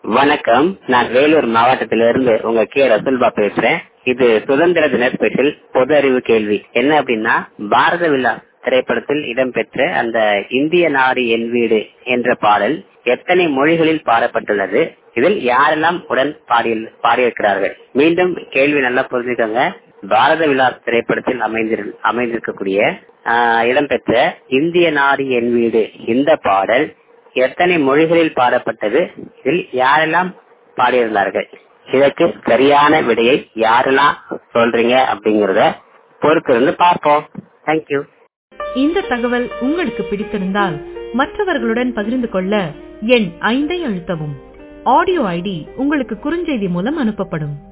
வணக்கம் நான் வேலூர் மாவட்டத்திலிருந்து உங்க கே ரசுல்பா பேசுறேன் இது சுதந்திர தின ஸ்பெஷல் பொது அறிவு கேள்வி என்ன அப்படின்னா பாரத விழா திரைப்படத்தில் இடம்பெற்ற அந்த இந்திய நாடு என் வீடு என்ற பாடல் எத்தனை மொழிகளில் பாடப்பட்டுள்ளது இதில் யாரெல்லாம் உடன் பாடி பாடியிருக்கிறார்கள் மீண்டும் கேள்வி நல்லா புரிஞ்சுக்கோங்க பாரத விழா திரைப்படத்தில் அமைந்திரு அமைந்திருக்கக்கூடிய ஆஹ், இடம்பெற்ற இந்திய நாடு என் வீடு இந்த பாடல் எத்தனை மொழிகளில் பாடப்பட்டது இதில் யாரெல்லாம் பாடியிருந்தார்கள் இதற்கு சரியான விடையை யாரெல்லாம் சொல்றீங்க அப்படிங்கறத பொறுத்திருந்து பார்ப்போம் தேங்க்யூ இந்த தகவல் உங்களுக்கு பிடித்திருந்தால் மற்றவர்களுடன் பகிர்ந்து கொள்ள எண் ஐந்தை அழுத்தவும் ஆடியோ ஐடி உங்களுக்கு குறுஞ்செய்தி மூலம் அனுப்பப்படும்